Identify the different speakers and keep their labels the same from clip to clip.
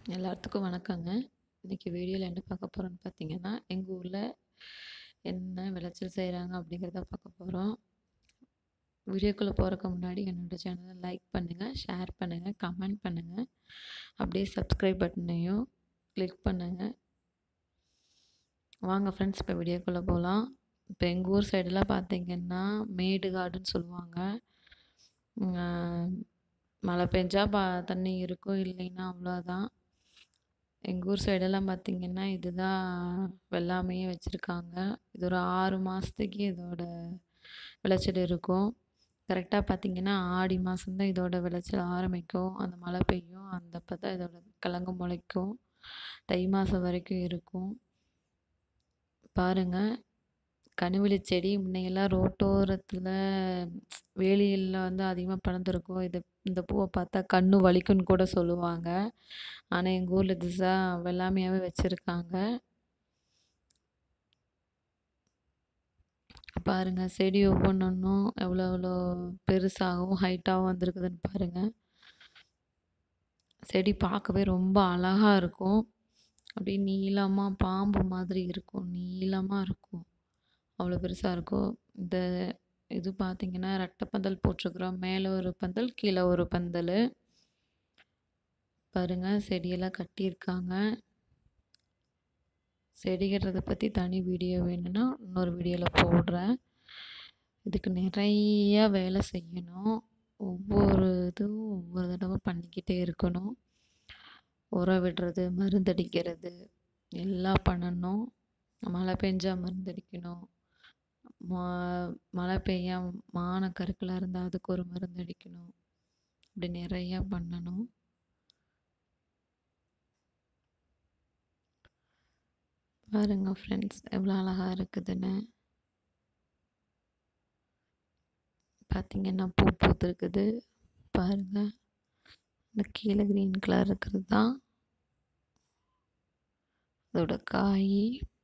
Speaker 1: எல்லாத்துக்கும் வணக்கங்க இன்றைக்கி வீடியோவில் என்ன பார்க்க போகிறோன்னு பார்த்தீங்கன்னா எங்கள் ஊரில் என்ன விளைச்சல் செய்கிறாங்க அப்படிங்கிறத பார்க்க போகிறோம் வீடியோக்குள்ளே போகிறதுக்கு முன்னாடி என்னோடய சேனலை லைக் பண்ணுங்கள் ஷேர் பண்ணுங்கள் கமெண்ட் பண்ணுங்கள் அப்படியே சப்ஸ்கிரைப் பட்டனையும் கிளிக் பண்ணுங்கள் வாங்க ஃப்ரெண்ட்ஸ் இப்போ வீடியோக்குள்ளே போகலாம் இப்போ எங்கள் ஊர் சைடெல்லாம் பார்த்தீங்கன்னா மேடு காடுன்னு சொல்லுவாங்க மழை பெஞ்சா பா தண்ணி இருக்கும் இல்லைன்னா அவ்வளோதான் எங்கள் ஊர் சைடெல்லாம் பார்த்திங்கன்னா இதுதான் வெள்ளாமையே வச்சுருக்காங்க இது ஒரு ஆறு மாதத்துக்கு இதோட விளைச்சல் இருக்கும் கரெக்டாக பார்த்திங்கன்னா ஆடி மாதம்தான் இதோட விளைச்சல் ஆரம்பிக்கும் அந்த மழை பெய்யும் அந்த அப்போ தான் இதோட கிழங்கு முளைக்கும் தை மாதம் வரைக்கும் இருக்கும் பாருங்கள் கனிவெளி செடி முன்னையெல்லாம் ரோட்டோரத்தில் வேலியில் வந்து அதிகமாக படர்ந்துருக்கும் இது இந்த பூவை பார்த்தா கண்ணு வலிக்குன்னு கூட சொல்லுவாங்க ஆனால் எங்கள் ஊரில் இதுதான் வெள்ளாமையாகவே வச்சுருக்காங்க பாருங்கள் செடி ஒவ்வொன்றும் எவ்வளோ எவ்வளோ பெருசாகவும் ஹைட்டாகவும் வந்திருக்குதுன்னு பாருங்கள் செடி பார்க்கவே ரொம்ப அழகாக இருக்கும் அப்படியே நீளமாக பாம்பு மாதிரி இருக்கும் நீளமாக இருக்கும் அவ்வளோ பெருசாக இருக்கும் இந்த இது பார்த்திங்கன்னா ரெட்டை பந்தல் போட்டிருக்குறோம் மேலே ஒரு பந்தல் கீழே ஒரு பந்தல் பாருங்கள் செடியெல்லாம் கட்டியிருக்காங்க செடி கட்டுறதை பற்றி தனி வீடியோ வேணும்னா இன்னொரு வீடியோவில் போடுறேன் இதுக்கு நிறையா வேலை செய்யணும் ஒவ்வொரு இதுவும் ஒவ்வொரு தடவை பண்ணிக்கிட்டே இருக்கணும் உரம் விடுறது மருந்தடிக்கிறது எல்லாம் பண்ணணும் மழை பெஞ்சா மருந்தடிக்கணும் மா மழை பெய்யா மான கருக்களாக இருந்தால் அதுக்கு ஒரு மருந்து அடிக்கணும் இப்படி நிறையா பண்ணணும் பாருங்க ஃப்ரெண்ட்ஸ் எவ்வளோ அழகாக இருக்குதுன்னு பார்த்தீங்கன்னா பூ பூத்துருக்குது பாருங்க இந்த கீழே க்ரீன் கலர் இருக்கிறது தான் அதோட காய்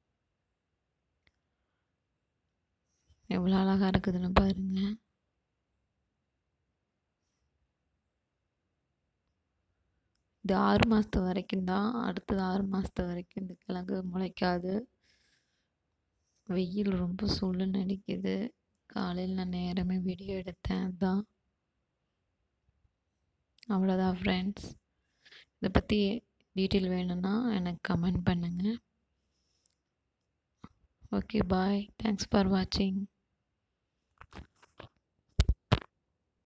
Speaker 1: எவ்வளோ அழகாக இருக்குதுன்னு பாருங்க இது ஆறு மாதத்து வரைக்கும் தான் அடுத்தது ஆறு மாதத்து வரைக்கும் இந்த கிழங்கு முளைக்காது வெயில் ரொம்ப சுள்ளுன்னு அடிக்குது காலையில் நான் நேரமே வீடியோ எடுத்தேன் அதுதான் அவ்வளோதான் ஃப்ரெண்ட்ஸ் இதை பற்றி டீட்டெயில் வேணும்னா எனக்கு கமெண்ட் பண்ணுங்கள் ஓகே பாய் தேங்க்ஸ் ஃபார் வாட்சிங்